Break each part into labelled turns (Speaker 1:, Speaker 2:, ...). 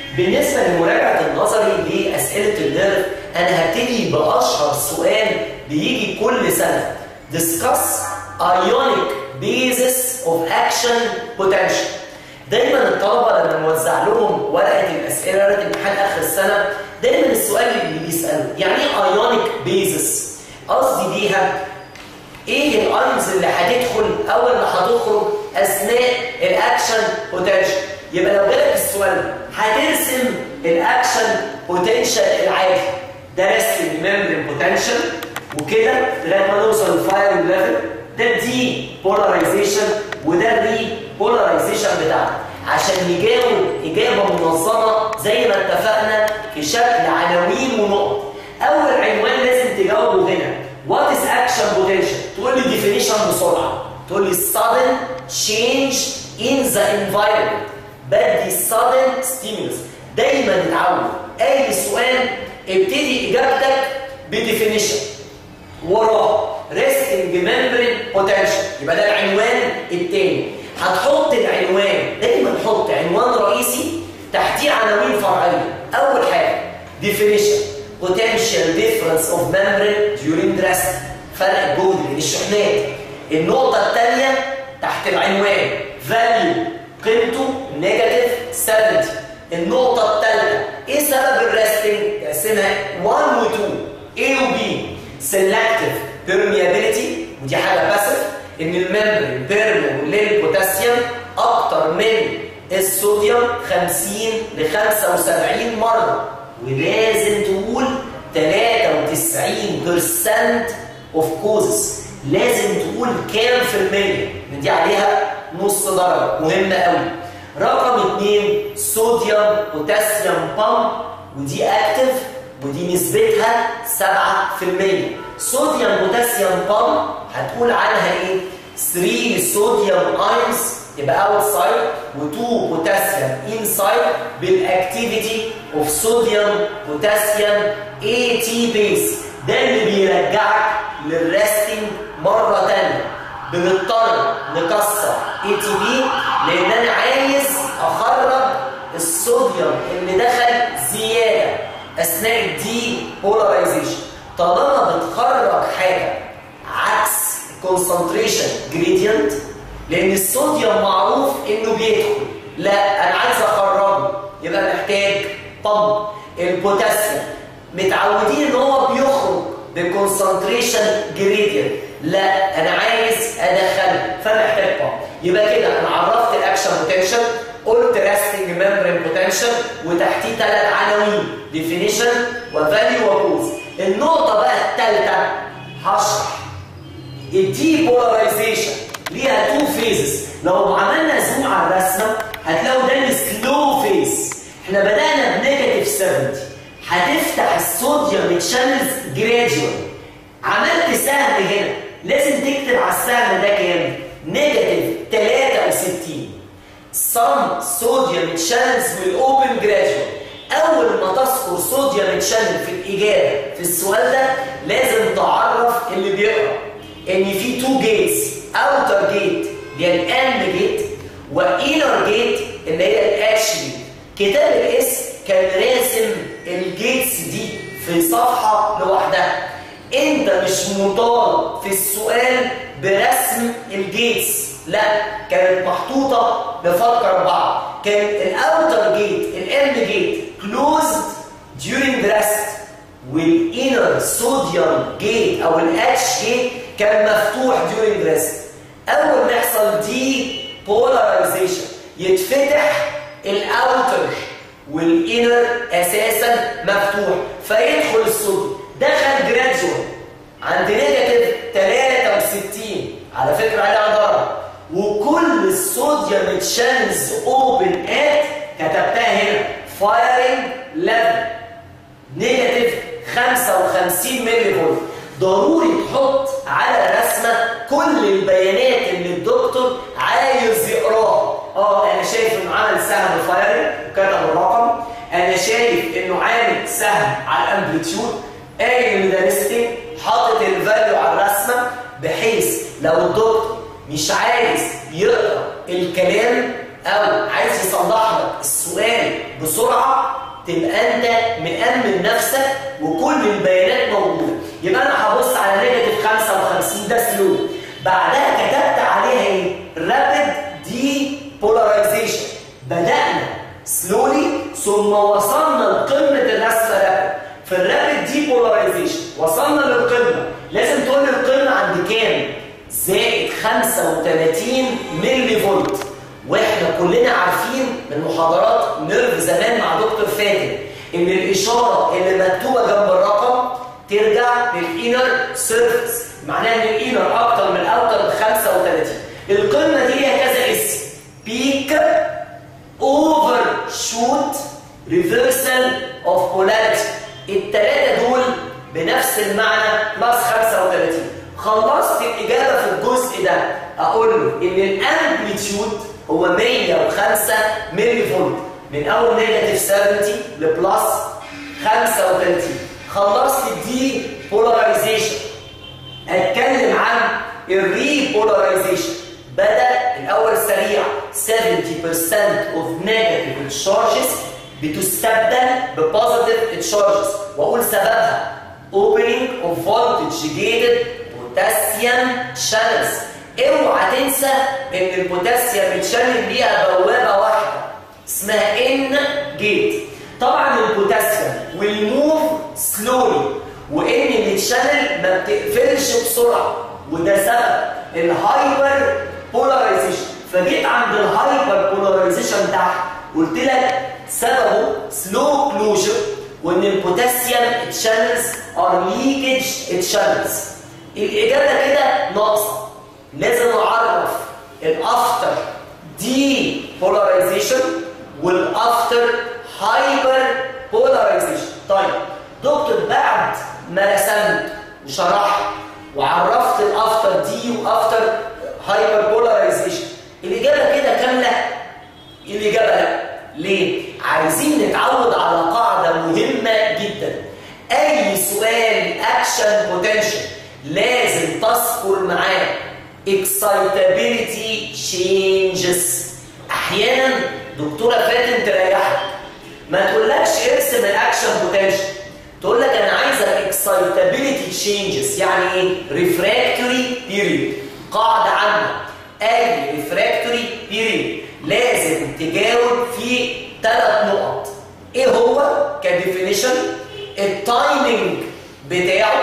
Speaker 1: بالنسبه لمراجعه النظري لاسئله النيرف انا هبتدي باشهر سؤال بيجي كل سنه discuss ionic basis of action potential دايما الطلبه لما نوزع لهم ورقه الاسئله ورقه امتحان اخر السنه دايما السؤال اللي بيساله يعني ايه ايونيك بيزس قصدي بيها ايه الايونز اللي هتدخل او اللي هتخرج اثناء الاكشن بوتنشال يبقى لو جالك السؤال هترسم الاكشن بوتنشال العادي ده رسم الممبرين بوتنشال وكده لغايه ما نوصل للفاير ليفل ده دي بولاريزيشن وده الري بولاريزيشن بتاعنا عشان نجاوب اجابه منظمه زي ما اتفقنا في شكل عناوين ونقط اول عنوان لازم تجاوبه هنا وات از اكشن بوتنشال تقول لي ديفينيشن بسرعه تقول لي sudden change in the environment بدي sudden stimulus دايما نتعود اي سؤال ابتدي اجابتك بديفينيشن وراه ريستنج ممبرين بوتنشال يبقى ده العنوان الثاني هتحط العنوان دايما حط عنوان رئيسي تحتيه عناوين فرعيه اول حاجه definition potential difference of membrane during rest فرق الجهد بين الشحنات النقطه الثانيه تحت العنوان value قيمته نيجاتيف 70 النقطه الثالثه ايه سبب الريستنج تقسمها 1 و 2 A و B selective permeability ودي حاجه باسف ان الممبرين بيرمو للبوتاسيوم اكتر من الصوديوم 50 ل 75 مره ولازم تقول 93% اوف كوزز لازم تقول كام في المية من دي عليها نص درجه مهمه قوي رقم اثنين صوديوم بوتاسيوم بامب ودي اكتف ودي نسبتها 7% صوديوم بوتاسيوم بامب هتقول عنها ايه 3 صوديوم اينز يبقى اوتسايد و2 بوتاسيوم انسايد بالاكتيفيتي اوف صوديوم بوتاسيوم اي تي بيس ده اللي بيرجعك للريستنج مره ثانيه بنضطر نكسر اي تي بي لان انا عايز اخرج الصوديوم اللي دخل زياده اثناء الدي بولاريزيشن طالما بتخرج حاجه عكس الكونسنتريشن جريدينت لان الصوديوم معروف انه بيدخل لا انا عايز اخرجه يبقى محتاج بامب البوتاسيوم متعودين ان هو بيخرج بالكونسنتريشن جريدينت لا انا عايز ادخله فمحتاج بامب يبقى كده انا عرفت الاكشن بوتنشال قلت ريستنج ممبرين بوتنشال وتحتيه ثلاث عناوين ديفينيشن وفاليو وكوز النقطه بقى الثالثه هشرح الدي بولاريزيشن ليها تو فيزز لو عملنا زوم على الرسمه هتلاقوا ده السلو فيز احنا بدانا بنيجاتيف 70 هتفتح الصوديوم تشانلز جراديوال عملت سهم هنا لازم تكتب على السهم ده كام نيجاتيف 63 some sodium channels will open gradually اول ما تذكر صوديوم تشانل في الاجابه في السؤال ده لازم تعرف اللي بيقرا ان في تو جيتس اوتر جيت اللي هي الان جيت وانر جيت اللي هي الاتش جيت كتاب الاس كان راسم الجيتس دي في صفحه لوحدها انت مش مطالب في السؤال برسم الجيتس لا كانت محطوطه بفكر بعض كان الاوتر جيت الام جيت closed during the rest والinner sodium gate او الاتش جيت كان مفتوح during the rest اول ما يحصل دي polarization يتفتح الاوتر والانر اساسا مفتوح فيدخل الصوديوم دخل جراديوال عند نيجاتيف 63 على فكره عليها ضرر وكل الصوديوم تشانلز اوبن ات كتبتها هنا فايرنج ليفل نيجاتيف 55 ملي فولت ضروري تحط على الرسمه كل البيانات اللي الدكتور عايز يقراها اه انا شايف انه عمل سهم فايرنج وكتب الرقم انا شايف انه عامل سهم على الامبليتيود قايل ان ده ريستنج حاطط الفاليو على الرسمه بحيث لو الدكتور مش عايز يقرا الكلام او عايز يصلح لك السؤال بسرعه تبقى انت مأمن نفسك وكل البيانات موجوده يبقى انا هبص على نيجاتيف 55 ده سلو بعدها كتبت عليها ايه؟ رابيد دي بولاريزيشن بدأنا سلولي ثم وصلنا لقمه الرسمه رابيد في الرابيد دي بولاريزيشن وصلنا للقمه لازم تقول لي القمه عند كام؟ زائد 35 ملي فولت واحنا كلنا عارفين من محاضرات نيرف زمان مع دكتور فاتن ان الاشاره اللي مكتوبه جنب الرقم ترجع للانر سيرفيس معناها ان الانر اكتر من الاوتر ب 35 القمه دي ليها كذا اسم بيك اوفر شوت ريفرسال اوف بولاريتي الثلاثه دول بنفس المعنى بلس 35 خلصت الاجابه في الجزء ده اقول له ان الامبليتيود هو 105 ملي فولت من اول نيجاتيف 70 لبلس 35 خلصت دي بولاريزيشن اتكلم عن الري بولاريزيشن بدا الاول سريع 70% of negative charges بتستبدل ببوزيتيف charges واقول سببها opening of voltage gated potassium channels اوعى تنسى ان البوتاسيوم متشلل بيها بوابه واحده اسمها ان جيت طبعا البوتاسيوم والموف سلولي وان متشلل ما بتقفلش بسرعه وده سبب الهايبر بولاريزيشن فجيت عند الهايبر بولاريزيشن تحت قلت لك سببه سلو كلوجر وان البوتاسيوم تشانلز ار ليكج تشانلز الاجابه كده ناقصه لازم اعرف الافتر دي بولاريزيشن والافتر هايبر بولاريزيشن طيب دكتور بعد ما رسمت وشرحت وعرفت الافتر دي وافتر هايبر بولاريزيشن الاجابه كده كامله الاجابه لا ليه عايزين نتعود على قاعده مهمه جدا اي سؤال اكشن بوتنشال لازم تذكر معاه excitability changes احيانا دكتوره فاتن تريحك ما تقولكش ارسم الاكشن بوتنشال تقول لك انا عايزه excitability changes يعني ايه refractory period قاعده عامه اي refractory period لازم تجاوب في ثلاث نقط ايه هو كديفينيشن التايمنج بتاعه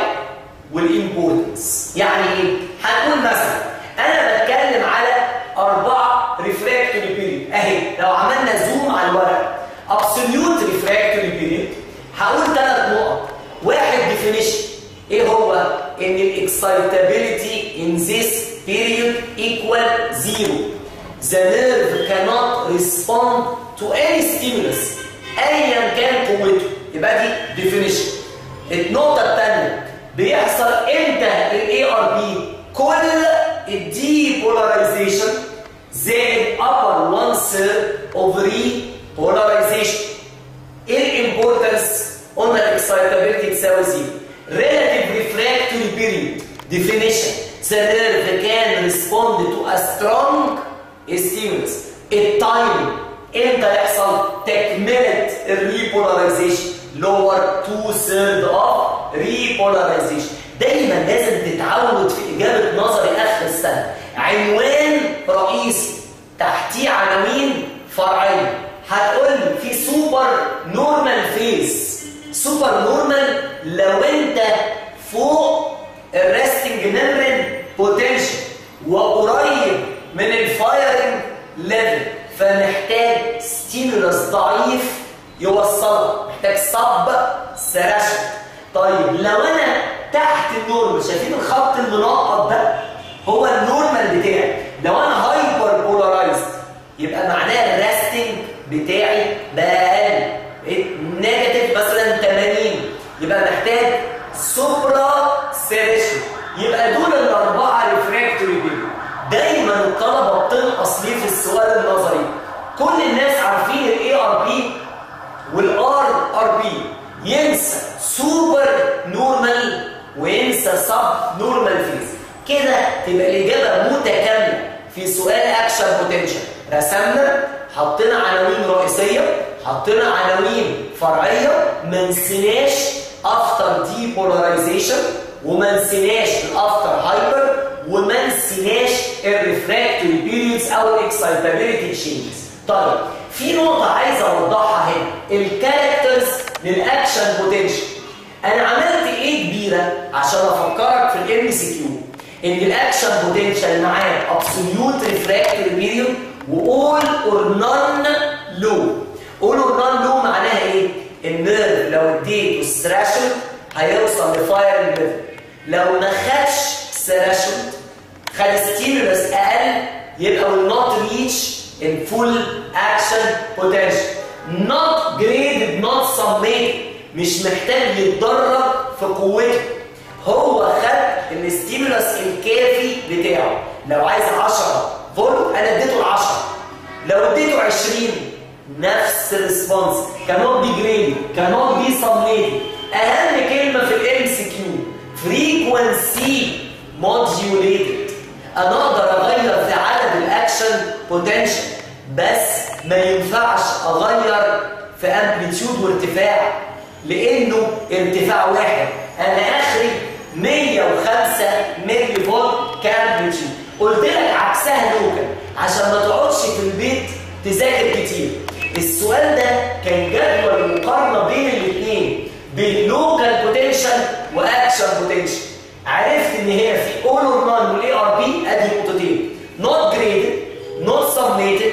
Speaker 1: والامبورتنس يعني ايه هنقول مثلا انا بتكلم على اربعه ريفراكتوري بيريد اهي لو عملنا زوم على الورق ابسوليوت ريفراكتوري بيريد هقول ثلاث نقط واحد ديفينيشن ايه هو ان الاكسايتابيليتي ان ذيس بيريود ايكوال زيرو The nerve cannot respond to any stimulus ايا كان قوته يبقى دي definition النقطة الثانية بيحصل امتى الاي ار بي كل الدي بولاريزيشن زائد upper one third of repolarization ايه الامبورتنس قلنا الاكسايتابيلتي تساوي زيرو relative refractory period definition the nerve can respond to a strong stimulus التايم امتى يحصل تكمله الريبولاريزيشن lower two third of repolarization دايما لازم تتعود في اجابه نظري اخر السنه عنوان رئيسي تحتيه عناوين فرعيه هتقول لي في سوبر نورمال فيز سوبر نورمال لو انت فوق الريستنج ميمبرين بوتنشال وقريب من الفايرنج ليفل فمحتاج ستيمولس ضعيف يوصلك محتاج صب سرشن طيب لو انا تحت النورمال شايفين الخط المنقط ده هو النورمال بتاعي لو انا هايبر بولارايزد يبقى معناه الريستنج بتاعي بقى اقل نيجاتيف مثلا 80 يبقى محتاج سوبرا سيريشن يبقى دول الاربعه ريفراكتوري بيبل دايما الطلبه بتنقص ليه في السؤال النظري كل الناس عارفين الاي ار بي والار ار بي ينسى سوبر نورمال وينسى سب نورمال فيز كده تبقى الاجابه متكامله في سؤال اكشن بوتنشال رسمنا حطينا عناوين رئيسيه حطينا عناوين فرعيه ما نسيناش افتر دي بولاريزيشن وما نسيناش الافتر هايبر وما نسيناش الريفراكتوري بيريودز او الاكسايتابيلتي تشينجز طيب في نقطه عايز اوضحها هنا الكاركترز للاكشن بوتنشال انا عملت ايه كبيره عشان افكرك في الام سي كيو ان الاكشن بوتنشال معاه ابسوليوت ريفراكتوري بيريود واول اور نون لو اول اور نون لو معناها ايه النيرف لو اديته ثراشولد هيوصل لفاير ليفل لو ما خدش ثراشولد خد ستيمولس اقل يبقى will not reach in full action potential not graded not summated مش محتاج يتدرب في قوته هو خد الستيمولس الكافي بتاعه لو عايز 10 فولت انا اديته ال 10 لو اديته 20 نفس الريسبونس كانوت بي جريد كانوت بي سميتد اهم كلمه في الام سي كيو فريكونسي موديوليتد انا اقدر اغير في عدد الاكشن بوتنشال بس ما ينفعش اغير في امبليتيود وارتفاع لانه ارتفاع واحد انا اخري 105 ملي فولت كامبليتيود قلت لك عكسها لوكال عشان ما تقعدش في البيت تذاكر كتير السؤال ده كان جدول مقارنه بين الاثنين بين لوكال بوتنشال واكشن بوتنشال عرفت ان هنا في اول اور نون والاي ار بي ادي نقطتين نوت جريدد نوت سميتد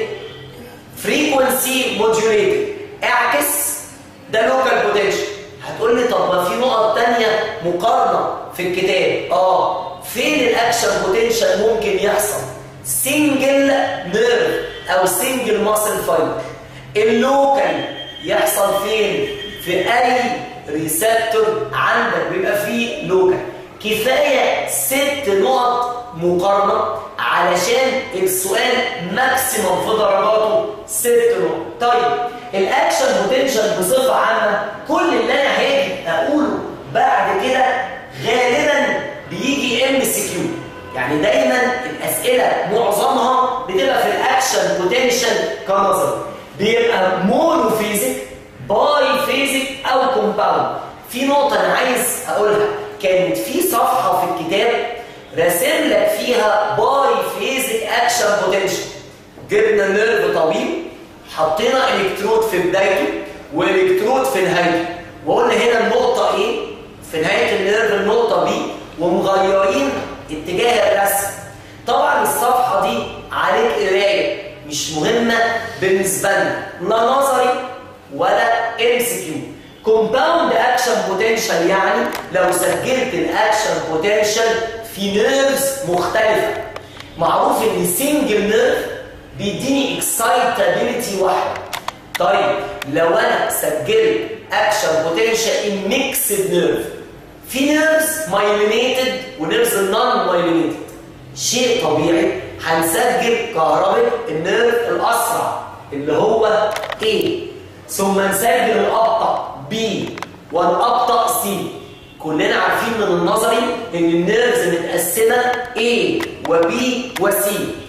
Speaker 1: فريكونسي موديوليتد اعكس ده لوكال بوتنشال هتقول لي طب ما في نقط تانية مقارنه في الكتاب اه فين الاكشن بوتنشال ممكن يحصل سنجل نيرف او سنجل ماسل فايبر اللوكال يحصل فين في اي ريسبتور عندك بيبقى فيه لوكال كفايه ست نقط مقارنه علشان السؤال ماكسيموم في درجاته ست نقط طيب الاكشن بوتنشال بصفه عامه كل اللي انا هاجي اقوله بعد كده غالبا بيجي ام سي كيو يعني دايما الاسئله معظمها بتبقى في الاكشن بوتنشال كنظري بيبقى مونوفيزيك باي فيزيك او كومباوند في نقطه انا عايز اقولها كانت في صفحه في الكتاب راسم لك فيها باي فيزيك اكشن بوتنشال جبنا نيرف طويل حطينا الكترود في بدايته والكترود في نهايته وقلنا هنا النقطه ايه في نهايه النيرف النقطه بي ومغيرين اتجاه الرسم طبعا الصفحه دي عليك قرايه مش مهمه بالنسبه لنا لا نظري ولا ام سي كيو كومباوند اكشن بوتنشال يعني لو سجلت الاكشن بوتنشال في نيرفز مختلفه معروف ان سنجل نيرف بيديني اكسايتابيلتي واحده طيب لو انا سجلت اكشن بوتنشال ان ميكسد نيرف في نيرفز مايلينيتد ونيرفز نون مايلينيتد شيء طبيعي هنسجل كهرباء النيرف الاسرع اللي هو A ثم نسجل الابطا B والابطا C كلنا عارفين من النظري ان النيرفز متقسمه A وB وC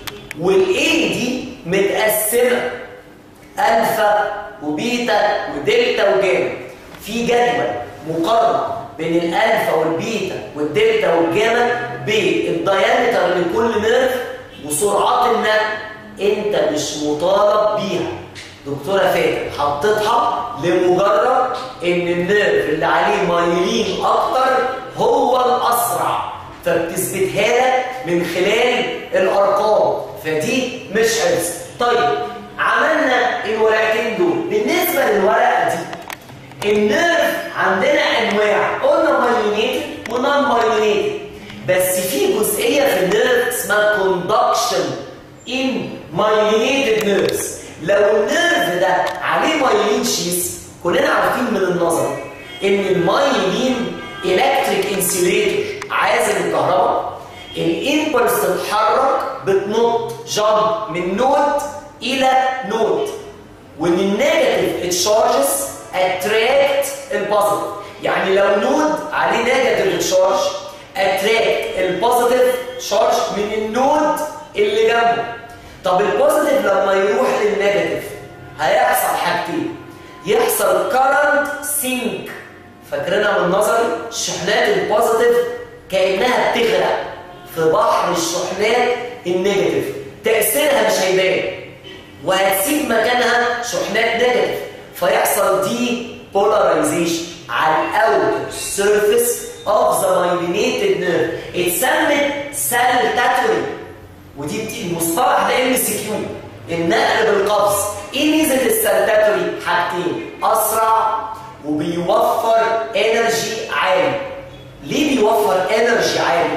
Speaker 1: والاي دي متقسمه الفا وبيتا ودلتا وجاما في جدول مقارنه بين الالفا والبيتا والدلتا والجاما بالديامتر لكل نيرف وسرعات النقل انت مش مطالب بيها دكتوره فاتن حطيتها لمجرد ان النيرف اللي عليه مايلين اكتر هو الاسرع فبتثبتها لك من خلال الارقام فدي مش حفظ طيب عملنا الورقتين دول بالنسبه للورقه دي النيرف عندنا انواع قلنا مايلينيتد ونون مايلينيتد بس في جزئيه في النيرف اسمها كوندكشن ان مايلينيتد نيرفز لو النيرف ده عليه مايلين شيس كلنا عارفين من النظر ان المايلين الكتريك انسيوليتور عازل الكهرباء الامبلس تتحرك بتنط جامب من نود الى نود وان النيجاتيف تشارجز اتراكت البوزيتيف يعني لو نود عليه نيجاتيف تشارج اتراكت البوزيتيف تشارج من النود اللي جنبه طب البوزيتيف لما يروح للنيجاتيف هيحصل حاجتين يحصل كارنت سينك فاكرينها من نظري الشحنات البوزيتيف كانها بتغرق في بحر الشحنات النيجاتيف تاثيرها مش هيبان وهتسيب مكانها شحنات نيجاتيف فيحصل دي بولاريزيشن على الاوتر سيرفيس اوف ذا مايلينيتد نيرف اتسمت سالتاتوري ودي المصطلح ده ام سي كيو النقل بالقفز ايه ميزه السالتاتوري حاجتين اسرع وبيوفر انرجي عالي ليه بيوفر انرجي عالي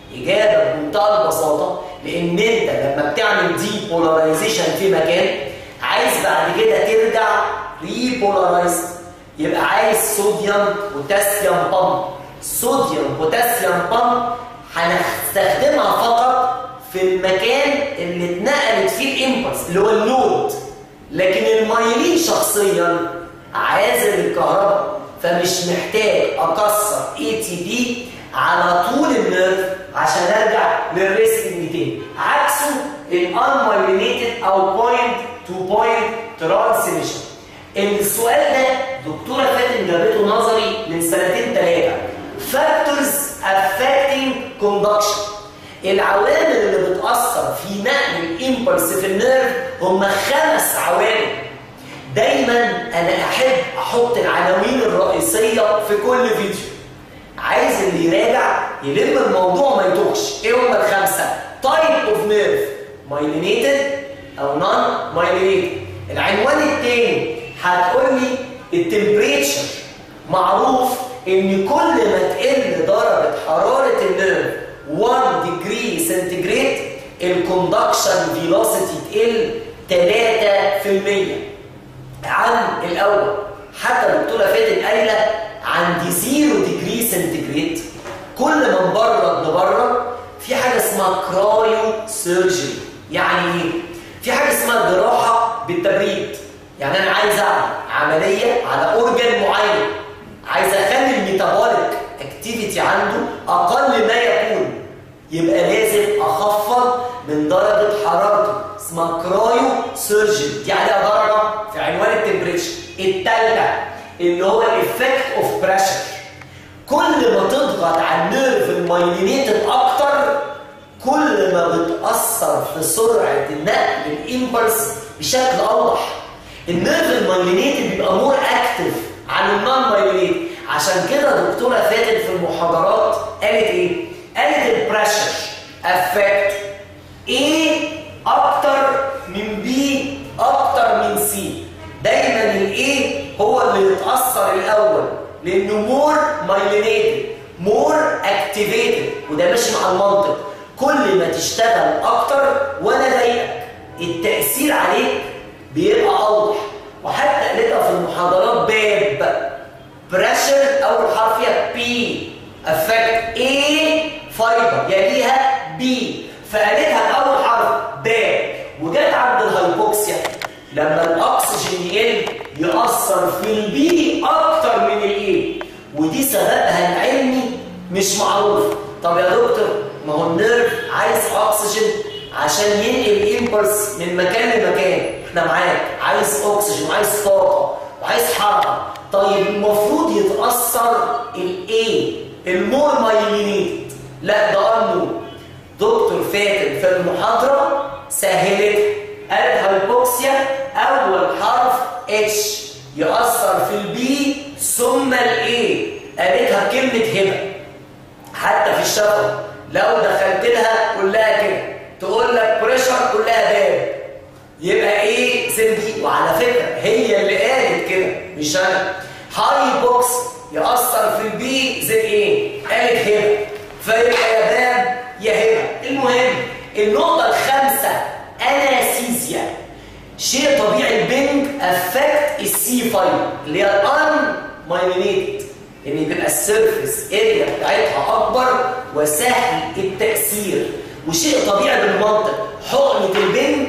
Speaker 1: اجابه بمنتهى البساطه لان انت لما بتعمل دي بولاريزيشن في مكان عايز بعد كده ترجع ريبولارايز يبقى عايز صوديوم بوتاسيوم بامب صوديوم بوتاسيوم بامب هنستخدمها فقط في المكان اللي اتنقلت فيه الامبلس اللي هو اللود لكن المايلين شخصيا عازل الكهرباء فمش محتاج اكسر اي تي بي على طول النيرف عشان ارجع للريسك تاني عكسه الانمايلينيتد او بوينت تو بوينت ترانسميشن السؤال ده دكتوره فاتن جابته نظري من سنتين ثلاثه فاكتورز افكتنج كوندكشن العوامل اللي بتاثر في نقل الامبلس في النيرف هم خمس عوامل دايما انا احب احط العناوين الرئيسيه في كل فيديو عايز اللي يراجع يلم الموضوع ما يتوهش ايه هم الخمسه تايب اوف نيرف مايلينيتد او نون مايلينيتد العنوان الثاني هتقول لي التمبريتشر معروف ان كل ما تقل درجه حراره النيرف 1 ديجري سنتيجريد الكوندكشن فيلوسيتي تقل 3% عن الاول حتى الدكتوره فاتن قايله عند 0 ديجري سنتيجريد كل ما نبرد نبرد في حاجه اسمها كرايو سيرجري يعني ايه؟ في حاجه اسمها جراحه بالتبريد يعني انا عايز اعمل عمليه على اورجن معين عايز اخلي الميتابوليك اكتيفيتي عنده اقل ما يكون يبقى لازم اخفض من درجه حرارته اسمها كرايو سيرجري دي عليها درجه في عنوان التمبريتشر الثالثه اللي هو الايفكت اوف بريشر كل ما تضغط على النيرف المايلينيتد اكتر كل ما بتاثر في سرعه النقل الامبلس بشكل اوضح النيرف المايلينيتد بيبقى مور اكتف عن النون مايلينيتد عشان كده دكتوره فاتن في المحاضرات قالت ايه قالت البريشر افكت ايه اكتر من بي اكتر من سي دايما الايه هو اللي يتاثر الاول لانه مور مايلينيتد مور اكتيفيتد وده ماشي مع المنطق كل ما تشتغل اكتر وانا ضايقك التاثير عليك بيبقى اوضح وحتى قالتها في المحاضرات باب بريشر اول حرف فيها بي افكت ايه فايبر يليها بي فقالتها الاول حرف باب وجت عند الهايبوكسيا لما الاكسجين يقل يأثر في البي اكتر من الايه ودي سببها العلمي مش معروف طب يا دكتور ما هو النيرف عايز اكسجين عشان ينقل الامبلس من مكان لمكان احنا معاك عايز اكسجين وعايز طاقه وعايز حركه طيب المفروض يتاثر الايه المور مايلينيتد لا ده انو دكتور فاتن في المحاضره سهلت قالت هايبوكسيا اول حرف اتش يأثر في البي ثم الايه قالتها كلمه هبه حتى في الشفره لو دخلت لها قول لها كده تقول لك بريشر قول لها باب يبقى ايه زنبي وعلى فكره هي اللي قالت كده مش انا هاي بوكس يأثر في البي زي ايه قالت هبه فيبقى يا باب يا هبه المهم النقطه الخامسه اناسيزيا شيء طبيعي البنج افكت السي 5 اللي هي الان مايلينيتد ان بيبقى السيرفيس اريا بتاعتها اكبر وسهل التاثير وشيء طبيعي بالمنطق حقنه البنج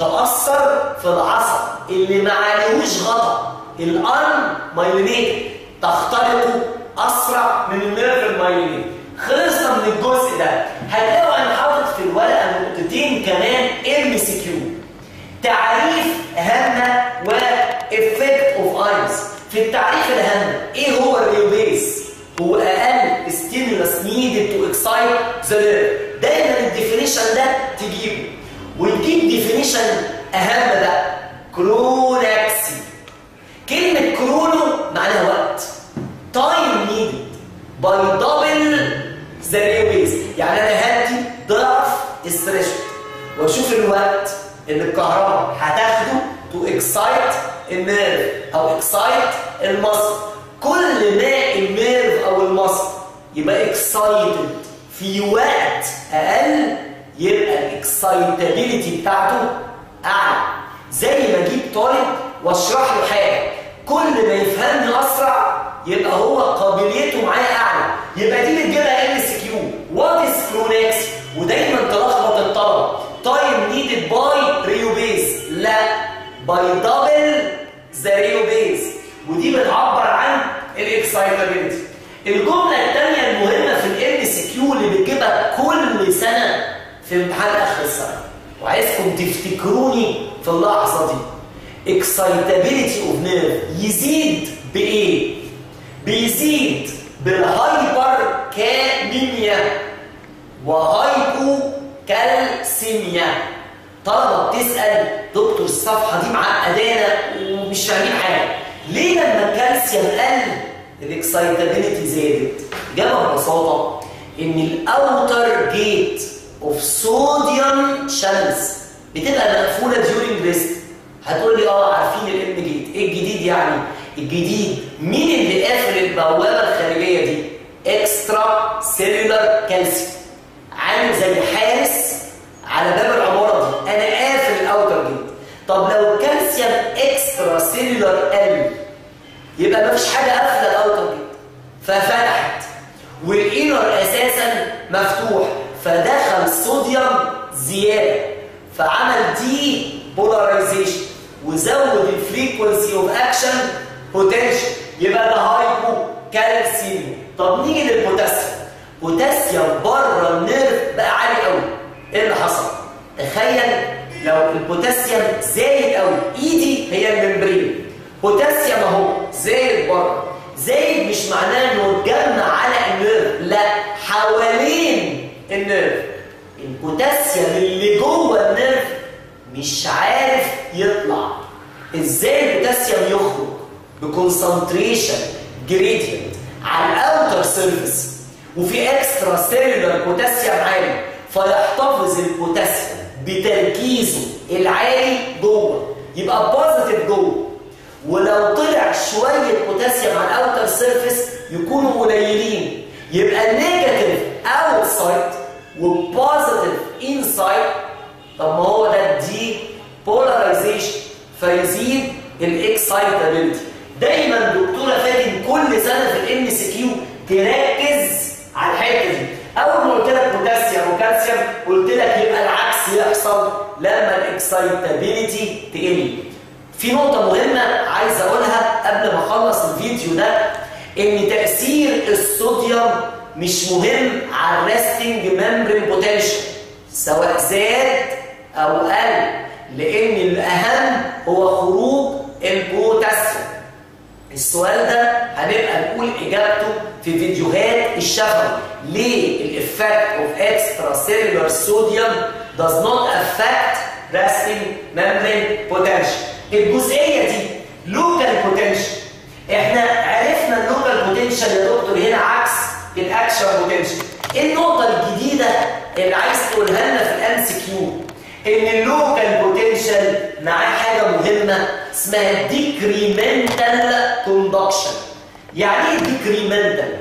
Speaker 1: تاثر في العصب اللي ما عليهوش غطا الان مايلينيتد تخترقه اسرع من النيرف المايلينيتد خلصنا من الجزء ده هتلاقوا انا حاطط في في الورقه نقطتين كمان ام سي كيو تعريف هامه وافكت اوف اينز في التعريف الهامه ايه هو الريوبيز هو اقل ستيمولس نيدد تو اكسايت ذا نيرف دايما الديفينيشن ده تجيبه وتجيب ديفينيشن اهم بقى كروناكسي كلمه كرونو معناها وقت تايم نيدد باي دبل ذا ريوبيز يعني انا هدي ضعف الثريشولد واشوف الوقت اللي الكهرباء هتاخده تو اكسايت النيرف او اكسايت المصل كل ما النيرف او المصل يبقى اكسايتد في وقت اقل يبقى الاكسايتابيلتي بتاعته اعلى زي ما اجيب طالب واشرح له حاجه كل ما يفهمني اسرع يبقى هو قابليته معايا اعلى يبقى دي اللي تجيبها ام اس كيو وات از كرونكس ودايما تلخبط الطلبه تايم نيدد باي ريو بيز لا باي دبل ذا ريو بيز ودي بتعبر عن الاكسايتابيلتي الجمله الثانيه المهمه في الام اس كيو اللي بتجيبها كل سنه في امتحان اخر السنه وعايزكم تفتكروني في اللحظه دي excitability اوف نيرف يزيد بايه بيزيد بالهايبر كانيميا وهايبو كالسيميا طلبه بتسال دكتور الصفحه دي معقدانا ومش فاهمين حاجه ليه لما الكالسيوم قل الاكسايتابيلتي زادت جابها ببساطه ان الاوتر جيت اوف صوديوم شانلز بتبقى مقفوله ديورنج ريست هتقول لي اه عارفين الام جيت ايه الجديد يعني الجديد مين اللي قافل البوابه الخارجيه دي اكسترا سيلولار كالسيوم عامل زي حارس على باب العماره دي انا قافل الاوتر جيت طب لو الكالسيوم اكسترا سيلولار قل يبقى ما فيش حاجه قافله الاوتر جيت ففتحت والانر اساسا مفتوح فدخل صوديوم زياده فعمل دي بولاريزيشن وزود الفريكونسي اوف اكشن بوتنشال يبقى ده هايبو كالسيوم طب نيجي للبوتاسيوم بوتاسيوم بره النيرف بقى عالي قوي ايه اللي حصل تخيل لو البوتاسيوم زايد قوي ايدي هي الممبرين بوتاسيوم اهو زايد بره زايد مش معناه انه اتجمع على النيرف لا حوالين النيرف البوتاسيوم اللي جوه النيرف مش عارف يطلع ازاي البوتاسيوم يخرج بكونسنتريشن جريدينت على الاوتر سيرفيس وفي اكسترا سيلولار بوتاسيوم عالي فيحتفظ البوتاسيوم بتركيزه العالي جوه يبقى بوزيتيف جوه ولو طلع شويه بوتاسيوم على الاوتر سيرفيس يكونوا قليلين يبقى نيجاتيف اوتسايد وبوزيتيف انسايد طب ما هو ده دي بولاريزيشن فيزيد الاكسايتابيلتي دايما دكتوره فاتن كل سنه في الام سي كيو تركز على الحته دي اول ما قلت لك بوتاسيوم وكالسيوم قلت لك يبقى العكس يحصل لما الاكسايتابيلتي تقل في نقطه مهمه عايز اقولها قبل ما اخلص الفيديو ده ان تاثير الصوديوم مش مهم على الريستنج ممبرين بوتنشال سواء زاد او قل لان الاهم هو خروج البوتاسيوم السؤال ده هنبقى نقول اجابته في فيديوهات الشفوي ليه الافكت اوف اكسترا سيلولار صوديوم does not affect resting membrane potential الجزئيه دي لوكال بوتنشال احنا عرفنا اللوكال بوتنشال يا دكتور هنا عكس الاكشن بوتنشال ايه النقطه الجديده اللي عايز تقولها لنا في الام سي كيو ان اللوكال بوتنشال معاه حاجه مهمه اسمها ديكريمنتال كوندكشن يعني ايه ديكريمنتال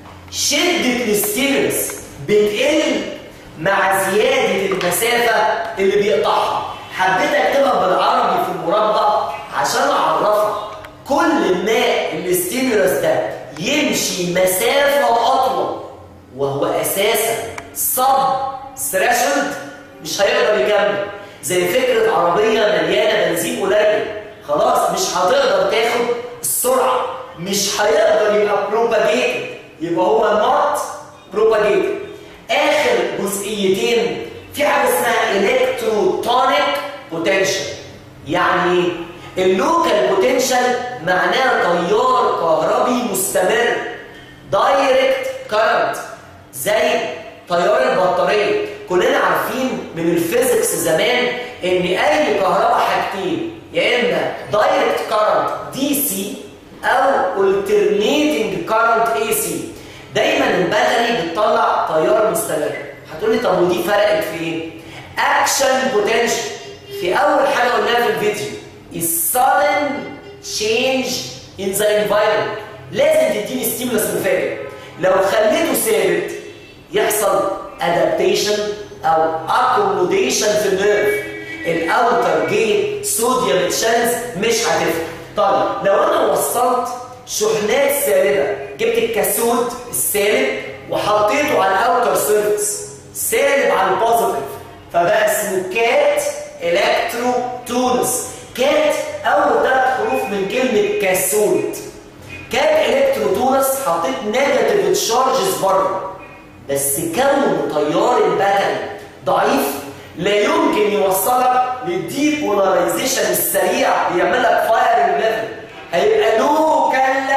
Speaker 1: شده الستيرس بتقل مع زياده المسافه اللي بيقطعها حبيت اكتبها بالعربي في المربع عشان اعرفك كل ما الاستيمولس ده يمشي مسافه اطول وهو اساسا صب ثريشولد مش هيقدر يكمل زي فكره عربيه مليانه بنزين قليل خلاص مش هتقدر تاخد السرعه مش هيقدر يبقى بروباجيتد يبقى هو نوت بروباجيتد اخر جزئيتين في حاجه اسمها الكتروتونيك بوتنشال يعني ايه اللوكال بوتنشال معناه تيار كهربي مستمر دايركت كارنت زي تيار البطاريه كلنا عارفين من الفيزيكس زمان ان اي كهرباء حاجتين يا اما دايركت كارنت دي سي او alternating current اي سي دايما الباتري بتطلع تيار مستمر هتقولي طب ودي فرقت في ايه اكشن بوتنشال في اول حاجه قلناها في الفيديو is sudden change in the environment لازم تديني ستيمولس مفاجئ لو خليته ثابت يحصل adaptation او accommodation في النيرف الاوتر جيت صوديوم تشانز مش هتفرق طيب لو انا وصلت شحنات سالبه جبت الكاثود السالب وحطيته على الاوتر سيرفيس سالب على البوزيتيف فبقى اسمه كات الكترو تونس كات اول ثلاث حروف من كلمه كاثود كات الكترو تونس حطيت نيجاتيف تشارجز بره بس كون تيار الباتري ضعيف لا يمكن يوصلك للديبولاريزيشن السريع بيعمل لك فايرنج ليفل هيبقى لوكال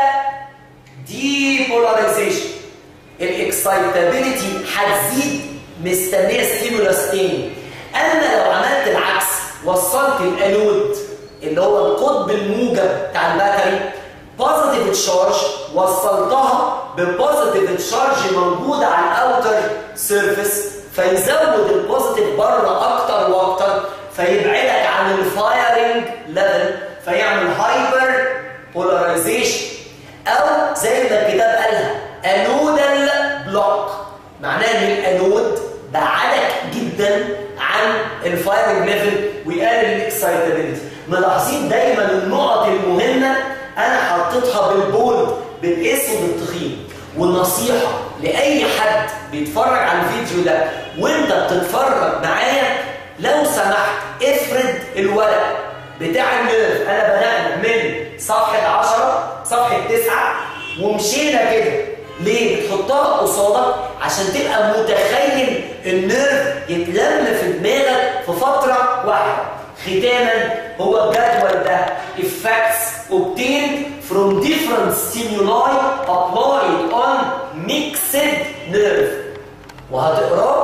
Speaker 1: ديبولاريزيشن الاكسايتابيلتي هتزيد مستنيه ستيمولاس تاني اما لو عملت العكس وصلت الانود اللي هو القطب الموجب بتاع الباتري بوزيتيف تشارج وصلتها ببوزيتيف تشارج موجوده على الاوتر سيرفيس فيزود البوزيتيف بره اكتر واكتر فيبعدك عن الفايرنج ليفل فيعمل هايبر بولاريزيشن او زي ما الكتاب قالها انودال بلوك معناه ان الانود بعدك جدا عن الفايرنج ليفل ويقلل الاكسايتابيلتي ملاحظين دايما النقط المهمه انا حطيتها بالبولد بالاسود التخين والنصيحه لاي حد بيتفرج على الفيديو ده وانت بتتفرج معايا لو سمحت افرد الورق بتاع النيرف انا بنقل من صفحه 10 صفحه 9 ومشينا كده ليه بتحطها قصادك عشان تبقى متخيل النيرف يتلم في دماغك في فتره واحده ختاما هو الجدول ده effects obtained from different stimuli applied on mixed nerve وهتقراه